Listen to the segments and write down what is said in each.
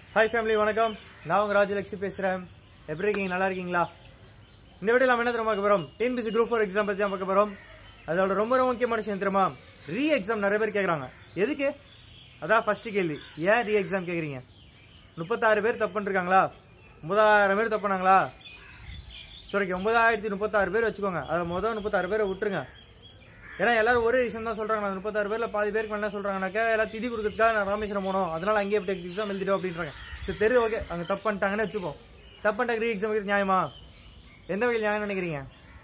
hi family வணக்கம் நான் உங்க ராஜலட்சுமி பேசுறேன் எப்படி இருக்கீங்க நல்லா இருக்கீங்களா இந்த வீடியோ நம்ம என்ன தெரியுமா பார்க்க போறோம் டிஎன்பிசி குரூப் ஃபோர் எக்ஸாம் பத்தி தான் பார்க்க போறோம் அதோட ரொம்ப ரொம்ப முக்கியமான விஷயம் தெரியுமா ரீ எக்ஸாம் நிறைய பேர் கேக்குறாங்க எதுக்கு அதான் ஃபர்ஸ்ட் கேள்வி ஏன் ரீ எக்ஸாம் கேக்குறீங்க முப்பத்தாறு பேர் தப்பு பண்ணிருக்காங்களா ஒன்பதாயிரம் பேர் தப்புனாங்களா சரிங்க ஒன்பதாயிரத்தி முப்பத்தாறு பேர் வச்சுக்கோங்க அதில் முதல் முப்பத்தாறு பேரை விட்டுருங்க ஏன்னா எல்லாரும் ஒரே ரீசன் தான் சொல்றாங்க நான் முப்பத்தாறு பேர்ல பாதி பேருக்கு என்ன சொல்றாங்கனாக்கா எல்லாம் திதி கொடுக்கறதுக்காக நான் ராமேஸ்வரம் போனோம் அதனால அங்கேயே போய் எக்ஸாம் எழுதிட்டோம் அப்படின்றாங்க சரி தெரு ஓகே அங்க தப்பு பண்ணிட்டாங்கன்னு வச்சுப்போம் தப்பு பண்ணிட்டாங்க ரீ எக்ஸாம் வைக்கிறது நியாயமா எந்த வகையில் நியாயம் நினைக்கிறீங்க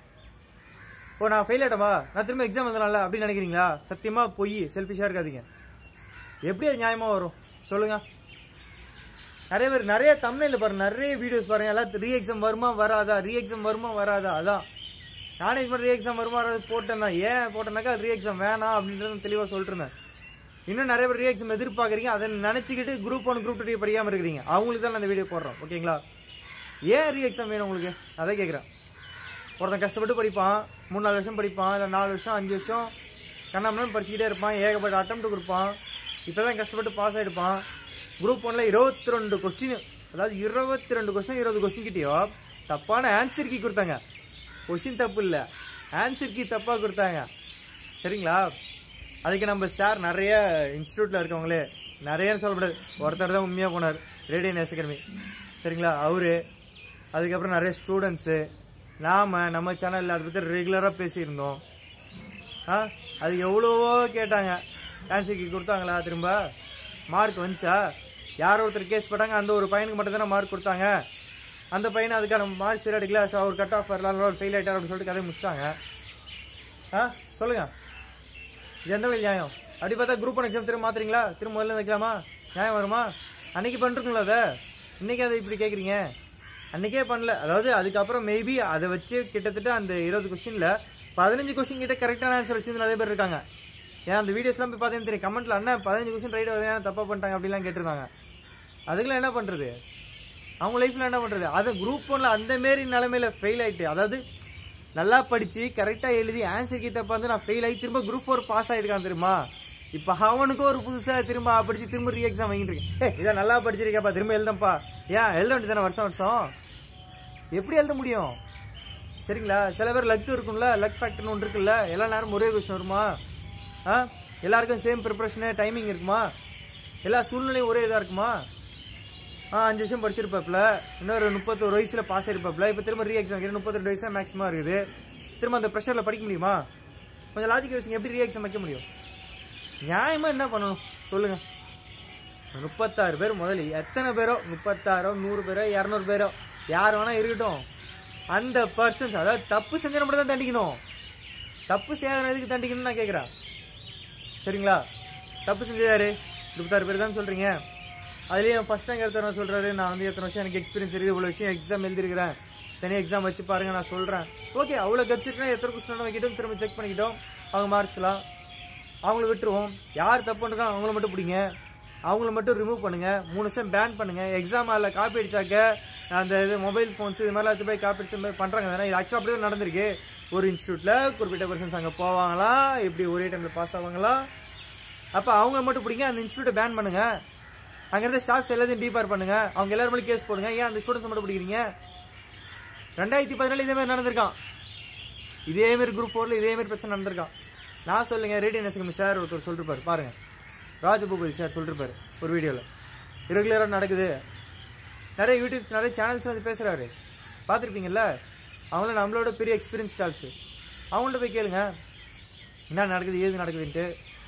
ஓ நான் ஃபெயில் ஆயிட்டமா நான் திரும்ப எக்ஸாம் எழுதலாம்ல அப்படின்னு நினைக்கிறீங்களா சத்தியமா பொய் செல்ஃபிஷா இருக்காதீங்க எப்படி அது நியாயமா வரும் சொல்லுங்க நிறைய பேர் நிறைய தமிழ்ல பாருங்க நிறைய வீடியோஸ் பாருங்க எல்லாம் ரீ எக்ஸாம் வருமா வராதா ரீ எக்ஸாம் வருமா வராதா அதான் நானே இது மாதிரி ரீ எக்ஸாம் வருமா வராது போட்டேன் தான் ஏன் போட்டேனாக்கா ரீ எக்ஸாம் வேணாம் அப்படின்றத தெளிவாக சொல்லிட்டு இருந்தேன் இன்னும் நிறைய பேர் ரீ எக்ஸாம் எதிர்பார்க்குறீங்க அதை நினச்சிக்கிட்டு குரூப் ஒன் குரூப் டூ படிக்காமல் இருக்கிறீங்க அவங்களுக்கு தான் நான் இந்த வீடியோ போடுறோம் ஓகேங்களா ஏன் ரீ எக்ஸாம் வேணும் உங்களுக்கு அதை கேட்குறேன் ஒருத்தன் கஷ்டப்பட்டு படிப்பான் மூணு நாலு வருஷம் படிப்பான் இல்லை நாலு வருஷம் அஞ்சு வருஷம் கண்ணாமலாம் படிச்சுக்கிட்டே இருப்பான் ஏகப்பட்ட அட்டம் கொடுப்பான் இப்போ தான் கஷ்டப்பட்டு பாஸ் ஆகிடுப்பான் குரூப் ஒன்ல இருபத்தி ரெண்டு கொஸ்டின் அதாவது இருபத்தி ரெண்டு கொஸ்டின் இருபது கொஸ்டின் கிட்டயோ தப்பான ஆன்சர் கீ கொடுத்தாங்க கொஸ்டின் தப்பு இல்லை ஆன்சர் கீ தப்பாக கொடுத்தாங்க சரிங்களா அதுக்கு நம்ம சார் நிறைய இன்ஸ்டியூட்ல இருக்கவங்களே நிறைய சொல்லக்கூடாது ஒருத்தர் தான் உண்மையாக போனார் ரேடியன் அகாடமி சரிங்களா அவரு அதுக்கப்புறம் நிறைய ஸ்டூடெண்ட்ஸு நாம நம்ம சேனலில் அதை பற்றி ரெகுலராக பேசியிருந்தோம் ஆ அது எவ்வளவோ கேட்டாங்க ஆன்சர் கீ கொடுத்தாங்களா திரும்ப மார்க் வந்துச்சா யாரோ ஒருத்தர் கேஸ் போட்டாங்க அந்த ஒரு பையனுக்கு மட்டும் தானே மார்க் கொடுத்தாங்க அந்த பையனை அதுக்கான மார்க் சரி அடிக்கல ஸோ அவர் கட் ஆஃப் வரலாம் அவர் ஃபெயில் ஆயிட்டார் அப்படின்னு சொல்லிட்டு கதையை முடிச்சிட்டாங்க ஆ சொல்லுங்க இது எந்த வழி நியாயம் அப்படி பார்த்தா குரூப் ஒன் எக்ஸாம் திரும்ப மாத்துறீங்களா திரும்ப முதல்ல வைக்கலாமா நியாயம் வருமா அன்னைக்கு பண்ணிருக்கீங்களா அதை இன்னைக்கு அதை இப்படி கேட்குறீங்க அன்னைக்கே பண்ணல அதாவது அதுக்கப்புறம் மேபி அதை வச்சு கிட்டத்தட்ட அந்த இருபது கொஸ்டின்ல பதினஞ்சு கொஸ்டின் கிட்ட கரெக்டான ஆன்சர் வச்சு நிறைய பேர் இருக்காங்க ஏன் அந்த வீடியோஸ்லாம் போய் பார்த்தீங்கன்னு தெரியும் கமெண்ட்ல அண்ணா பதினஞ்சு கொஸ்டின் ரைட் ஏன் தப்பா பண்ணிட்டாங்க அப்படிலாம் கேட்டிருந்தாங்க அதுக்கெல்லாம் என்ன பண்றது அவங்க லைஃப்ல என்ன பண்றது அது குரூப் ஒன்ல அந்த மாரி நிலைமையில ஃபெயில் ஆயிட்டு அதாவது நல்லா படிச்சு கரெக்டா எழுதி ஆன்சர் கீ தப்பா வந்து நான் ஃபெயில் ஆகி திரும்ப குரூப் ஃபோர் பாஸ் ஆயிருக்கான் தெரியுமா இப்ப அவனுக்கும் ஒரு புதுசா திரும்ப படிச்சு திரும்ப ரீ எக்ஸாம் வாங்கிட்டு இருக்கேன் ஏய், இதை நல்லா படிச்சிருக்கப்பா திரும்ப எழுதப்பா ஏன் எழுத வேண்டியதானே வருஷம் வருஷம் எப்படி எழுத முடியும் சரிங்களா சில பேர் லக் இருக்கும்ல லக் ஃபேக்டர்னு ஒன்று இருக்குல்ல எல்லா நேரம் ஒரே கொஸ்டின் வருமா ஆ எல்லாருக்கும் சேம் ப்ரிப்பரேஷனு டைமிங் இருக்குமா எல்லா சூழ்நிலையும் ஒரே இதாக இருக்குமா ஆ அஞ்சு வருஷம் படிச்சிருப்பாப்ல இன்னொரு முப்பத்தொரு வயசுல பாஸ் ஆயிருப்பாப்ல இப்போ திரும்ப ரீ எக்ஸாம் வைக்கிறேன் முப்பத்தி ரெண்டு வயசு மேக்ஸிமம் இருக்குது திரும்ப அந்த ப்ரெஷரில் படிக்க முடியுமா கொஞ்சம் லாஜிக் யோசிங்க எப்படி ரீ எக்ஸாம் வைக்க முடியும் நியாயமா என்ன பண்ணணும் சொல்லுங்க முப்பத்தாறு பேர் முதல்ல எத்தனை பேரோ முப்பத்தாறோ நூறு பேரோ இரநூறு பேரோ யார் வேணா இருக்கட்டும் அந்த பர்சன்ஸ் அதாவது தப்பு செஞ்சா மட்டும் தான் தண்டிக்கணும் தப்பு செய்யாத எதுக்கு தண்டிக்கணும்னு நான் கேட்குறேன் சரிங்களா தப்பு செஞ்சது யாரு முப்பத்தாறு பேர் தான் சொல்றீங்க அதுலயும் ஃபர்ஸ்ட் டைம் எடுத்தவங்க சொல்றாரு நான் வந்து எத்தனை வருஷம் எனக்கு எக்ஸ்பீரியன்ஸ் இருக்குது இவ்வளவு விஷயம் எக்ஸாம் எழுதிருக்கிறேன் தனி எக்ஸாம் வச்சு பாருங்க நான் சொல்றேன் ஓகே அவ்வளவு கட்சி இருக்குன்னா எத்தனை கொஸ்டின் வைக்கிட்டோம் திரும்ப செக் பண்ணிக்கிட்டோம் அவங்க மார்க்ஸ்லாம் அவங்கள விட்டுருவோம் யார் தப்பு பண்றாங்க அவங்கள மட்டும் பிடிங்க அவங்கள மட்டும் ரிமூவ் பண்ணுங்க மூணு வருஷம் பேன் பண்ணுங்க எக்ஸாம் அதில் காப்பி அடிச்சாக்க அந்த இது மொபைல் ஃபோன்ஸ் இது மாதிரிலாம் எடுத்து போய் காப்பி அடிச்ச மாதிரி பண்றாங்க தானே இது ஆக்சுவலாக அப்படியே நடந்திருக்கு ஒரு இன்ஸ்டியூட்ல குறிப்பிட்ட பர்சன்ஸ் அங்கே போவாங்களா இப்படி ஒரே டைம்ல பாஸ் ஆவாங்களா அப்ப அவங்கள மட்டும் பிடிங்க அந்த இன்ஸ்டியூட்டை பேன் பண்ணுங்க அங்க இருந்த ஸ்டாஃப்ஸ் எல்லாத்தையும் டீபார் பண்ணுங்க அவங்க எல்லாரும் மேலே கேஸ் போடுங்க ஏன் அந்த ஸ்டூடெண்ட்ஸ் மட்டும் பிடிக்கிறீங்க ரெண்டாயிரத்தி பதினாலு இதே மாதிரி நடந்திருக்கான் இதே மாதிரி குரூப் ஃபோர்ல இதே மாதிரி பிரச்சனை நடந்திருக்கான் நான் சொல்லுங்க ரேடியோ நெசகம் சார் ஒருத்தர் சொல்லிருப்பாரு பாருங்க ராஜபூபதி சார் சொல்லிருப்பாரு ஒரு வீடியோல ரெகுலரா நடக்குது நிறைய யூடியூப் நிறைய சேனல்ஸ் வந்து பேசுறாரு பார்த்துருப்பீங்கல்ல அவங்கள நம்மளோட பெரிய எக்ஸ்பீரியன்ஸ் ஸ்டால்ஸ் அவங்கள்ட்ட போய் கேளுங்க என்ன நடக்குது ஏது நடக்குதுன்ட்டு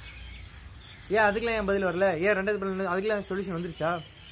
ஏன் அதுக்கெல்லாம் ஏன் பதில் வரல ஏன் ரெண்டாவது பதில் அதுக்கெல்லாம் சொல்யூஷன் வந்துருச்சா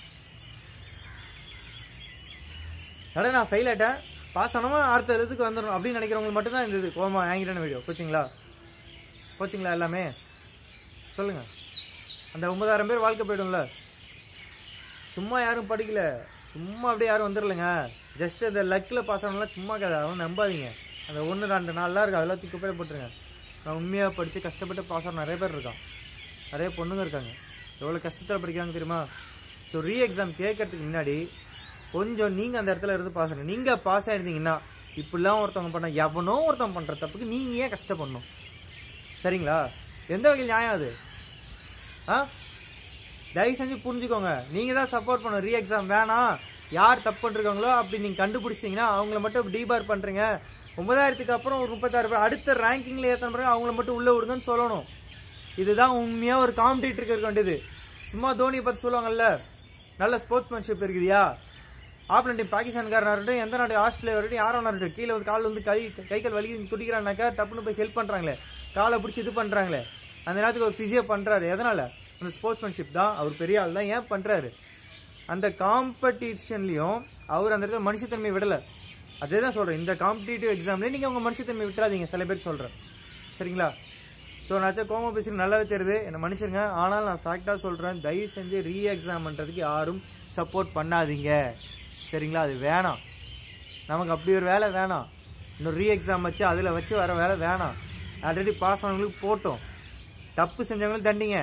அட நான் ஃபெயில் ஆயிட்டேன் பாஸ் ஆனமா அடுத்த இதுக்கு வந்துடும் அப்படின்னு நினைக்கிறவங்களுக்கு மட்டும் தான் இந்த இது கோமா ஆங்கிட்டான வீடியோ கோச்சிங்களா கோச்சிங்களா எல்லாமே சொல்லுங்க அந்த ஒன்பதாயிரம் பேர் வாழ்க்கை போயிடும்ல சும்மா யாரும் படிக்கல சும்மா அப்படியே யாரும் வந்துடலங்க ஜஸ்ட் அந்த லக்கில் பாஸ் ஆனலாம் சும்மா கதை அவன் நம்பாதீங்க அந்த ஒன்று ரெண்டு நாள்லாம் இருக்கு அதெல்லாம் தூக்கி போய் போட்டுருங்க நான் உண்மையாக படித்து கஷ்டப்பட்டு பாஸ் ஆன நிறைய பேர் இருக்கான் நிறைய பொண்ணுங்க இருக்காங்க எவ்வளோ கஷ்டத்தில் படிக்கிறாங்க தெரியுமா ஸோ ரீ எக்ஸாம் கேட்கறதுக்கு முன்னாடி கொஞ்சம் நீங்கள் அந்த இடத்துல இருந்து பாஸ் ஆகணும் நீங்கள் பாஸ் ஆயிருந்தீங்கன்னா இப்படிலாம் ஒருத்தவங்க பண்ண எவனோ ஒருத்தவங்க பண்ணுற தப்புக்கு நீங்கள் ஏன் கஷ்டப்படணும் சரிங்களா எந்த வகையில் நியாயம் அது ஆ தயவு செஞ்சு புரிஞ்சுக்கோங்க நீங்க தான் சப்போர்ட் பண்ணணும் ரீ எக்ஸாம் வேணாம் யார் தப்பு பண்ணிருக்காங்களோ அப்படி நீங்க கண்டுபிடிச்சிட்டீங்கன்னா அவங்கள மட்டும் டிபார் பண்றீங்க ஒன்பதாயிரத்துக்கு அப்புறம் ஒரு முப்பத்தாறு பேர் அடுத்த ரேங்கிங்ல ஏத்தன பிறகு அவங்கள மட்டும் உள்ள விடுங்கன்னு சொல்லணும் இதுதான் உண்மையா ஒரு காம்படிட்டருக்கு இருக்க வேண்டியது சும்மா தோனியை பத்தி சொல்லுவாங்கல்ல நல்ல ஸ்போர்ட்ஸ்மேன்ஷிப் இருக்குதியா ஆப்லண்ட் டீம் பாகிஸ்தான்காரனா இருக்கட்டும் எந்த நாடு ஆஸ்திரேலியா இருக்கட்டும் யாரோ இருக்கட்டும் கீழே வந்து காலில் வந்து கை கை கால் வலி துடிக்கிறானாக்கா டப்புன்னு போய் ஹெல்ப் பண்றாங்களே காலை பிடிச்சி இது பண்றாங்களே அந்த நேரத்துக்கு ஒரு பிசியோ பண்றாரு எதனால அந்த ஸ்போர்ட்ஸ்மேன்ஷிப் தான் அவர் பெரிய ஆள் தான் ஏன் பண்றாரு அந்த காம்படிஷன்லயும் அவர் அந்த இடத்துல மனுஷத்தன்மை விடல அதே தான் சொல்றேன் இந்த காம்படிட்டிவ் எக்ஸாம்ல நீங்க உங்க மனுஷத்தன்மை விட்டுறாதீங்க சில பேர் சொல்றேன் சரிங்களா ஸோ நான் கோம பேசுறது நல்லாவே தெரியுது என்னை மன்னிச்சிருங்க ஆனால் நான் ஃபேக்டாக சொல்கிறேன் தயவு செஞ்சு ரீ எக்ஸாம் பண்ணுறதுக்கு யாரும் சப்போர்ட் பண்ணாதீங்க சரிங்களா அது வேணாம் நமக்கு அப்படி ஒரு வேலை வேணாம் இன்னும் ரீ எக்ஸாம் வச்சு அதில் வச்சு வர வேலை வேணாம் ஆல்ரெடி பாஸ் ஆனவங்களுக்கு போட்டோம் தப்பு செஞ்சவங்களுக்கு தண்டிங்க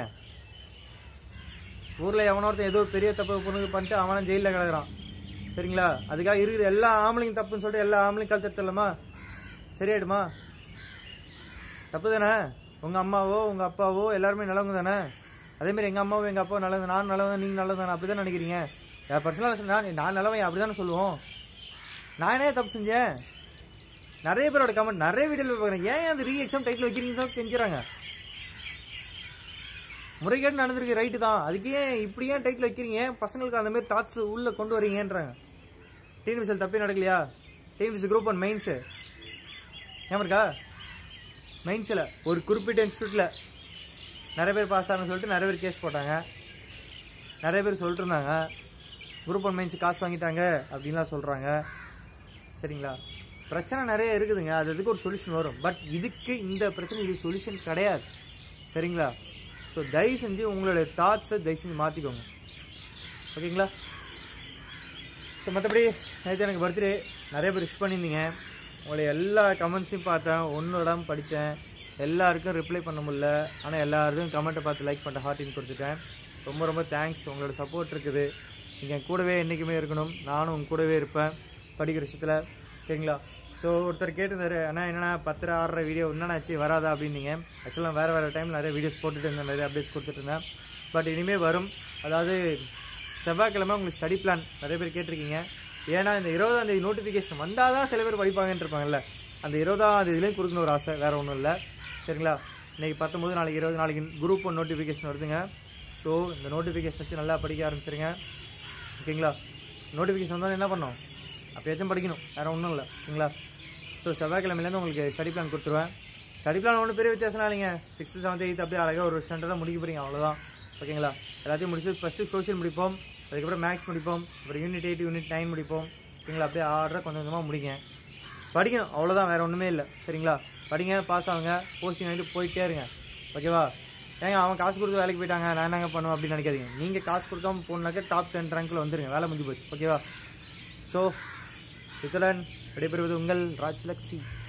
ஊரில் எவனோ ஒருத்தன் ஏதோ ஒரு பெரிய தப்பு பொண்ணு பண்ணிட்டு அவனும் ஜெயிலில் கிடக்குறான் சரிங்களா அதுக்காக இருக்கிற எல்லா ஆம்பளைங்க தப்புன்னு சொல்லிட்டு எல்லா ஆம்பளையும் கழுத்து எடுத்துடலாமா சரியாயிடுமா தப்பு தானே உங்க அம்மாவோ உங்க அப்பாவோ எல்லாருமே நல்லவங்க தானே அதே மாதிரி எங்க அம்மாவோ எங்க அப்பாவோ நல்லது நான் நல்லவன் நீங்க நல்லது தானே அப்படிதான் நினைக்கிறீங்க பர்சனலாக நான் நான் நல்லவன் அப்படிதானே சொல்லுவோம் நான் என்ன தப்பு செஞ்சேன் நிறைய பேரோட கமெண்ட் நிறைய வீடியோல பார்க்குறேன் ஏன் அந்த ரீ எக்ஸாம் டைட்டில் வைக்கிறீங்க தான் கெஞ்சுறாங்க முறைகேடு நடந்திருக்கு ரைட்டு தான் அதுக்கு ஏன் இப்படி ஏன் டைட்டில் வைக்கிறீங்க பசங்களுக்கு அந்த மாதிரி தாட்ஸ் உள்ள கொண்டு வரீங்கன்றாங்க டிஎன்பிசிஎல் தப்பே நடக்கலையா டிஎன்பிசி குரூப் ஒன் மெயின்ஸ் ஏன் இருக்கா மெயின்ஸில் ஒரு குறிப்பிட்ட இன்ஸ்டியூட்டில் நிறைய பேர் பாஸ் ஆகணும்னு சொல்லிட்டு நிறைய பேர் கேஸ் போட்டாங்க நிறைய பேர் சொல்லிட்டு இருந்தாங்க குரூப் ஒன் மெயின்ஸ் காசு வாங்கிட்டாங்க அப்படின்லாம் சொல்கிறாங்க சரிங்களா பிரச்சனை நிறைய இருக்குதுங்க அது அதுக்கு ஒரு சொல்யூஷன் வரும் பட் இதுக்கு இந்த பிரச்சனை இது சொல்யூஷன் கிடையாது சரிங்களா ஸோ தயவு செஞ்சு உங்களுடைய தாட்ஸை தயவு செஞ்சு மாற்றிக்கோங்க ஓகேங்களா ஸோ மற்றபடி நேற்று எனக்கு பர்த்டே நிறைய பேர் விஷ் பண்ணியிருந்தீங்க உங்களுடைய எல்லா கமெண்ட்ஸையும் பார்த்தேன் ஒன்னோடாம படித்தேன் எல்லாருக்கும் ரிப்ளை பண்ண முடியல ஆனால் எல்லாருக்கும் கமெண்ட்டை பார்த்து லைக் பண்ணிட்டு ஹார்ட்டின் கொடுத்துட்டேன் ரொம்ப ரொம்ப தேங்க்ஸ் உங்களோட சப்போர்ட் இருக்குது நீங்கள் என் கூடவே என்றைக்குமே இருக்கணும் நானும் உங்க கூடவே இருப்பேன் படிக்கிற விஷயத்தில் சரிங்களா ஸோ ஒருத்தர் கேட்டிருந்தாரு அண்ணா என்னண்ணா பத்தரை ஆறரை வீடியோ என்னண்ணாச்சு வராதா அப்படின்னீங்க ஆக்சுவலாக வேறு வேறு டைம் நிறைய வீடியோஸ் போட்டுட்டு இருந்தேன் நிறைய அப்டேட்ஸ் கொடுத்துட்டு இருந்தேன் பட் இனிமேல் வரும் அதாவது செவ்வாய்க்கிழமை உங்களுக்கு ஸ்டடி பிளான் நிறைய பேர் கேட்டிருக்கீங்க ஏன்னா இந்த இருபதாம் தேதி நோட்டிஃபிகேஷன் வந்தால் தான் சில பேர் படிப்பாங்கன்னு இருப்பாங்கல்ல அந்த இருபதாம் தேதியிலையும் கொடுக்கணும் ஒரு ஆசை வேற ஒன்றும் இல்லை சரிங்களா இன்னைக்கு பத்தொம்பது நாளைக்கு இருபது நாளைக்கு குரூப் ஒன் நோட்டிஃபிகேஷன் வருதுங்க ஸோ இந்த நோட்டிஃபிகேஷன் வச்சு நல்லா படிக்க ஆரம்பிச்சிருங்க ஓகேங்களா நோட்டிஃபிகேஷன் வந்தாலும் என்ன பண்ணோம் அப்பயாச்சும் படிக்கணும் வேற ஒன்றும் இல்லை ஓகேங்களா ஸோ செவ்வாய்க்கிழமையிலேருந்து உங்களுக்கு ஸ்டடி பிளான் கொடுத்துருவேன் ஸ்டடி பிளான் ஒன்றும் பெரிய வித்தியாசம் இல்லைங்க சிக்ஸ்த்து செவன்த் எயித் அப்படியே அழகாக ஒரு ஸ்டாண்டர்டாக முடிக்க போறீங்க அவ்வளோதான் ஓகேங்களா எல்லாத்தையும் முடிச்சு ஃபஸ்ட்டு சோஷியல் முடிப்போம் அதுக்கப்புறம் மேக்ஸ் முடிப்போம் அப்புறம் யூனிட் எயிட் யூனிட் நைன் முடிப்போம் ஓகேங்களா அப்படியே ஆர்டராக கொஞ்சம் கொஞ்சமாக முடிங்க படிக்கணும் அவ்வளோதான் வேற ஒன்றுமே இல்லை சரிங்களா படிங்க பாஸ் ஆகுங்க போஸ்டிங் வாங்கிட்டு போயிட்டே இருங்க ஓகேவா ஏங்க அவன் காசு கொடுத்து வேலைக்கு போயிட்டாங்க நான் என்னங்க பண்ணுவேன் அப்படின்னு நினைக்காதீங்க நீங்கள் காசு கொடுக்காம போனாக்க டாப் டென் ரேங்க்கில் வந்துருங்க வேலை முடிஞ்சு போச்சு ஓகேவா ஸோ இத்துடன் விடைபெறுவது உங்கள் ராஜ்லக்ஷி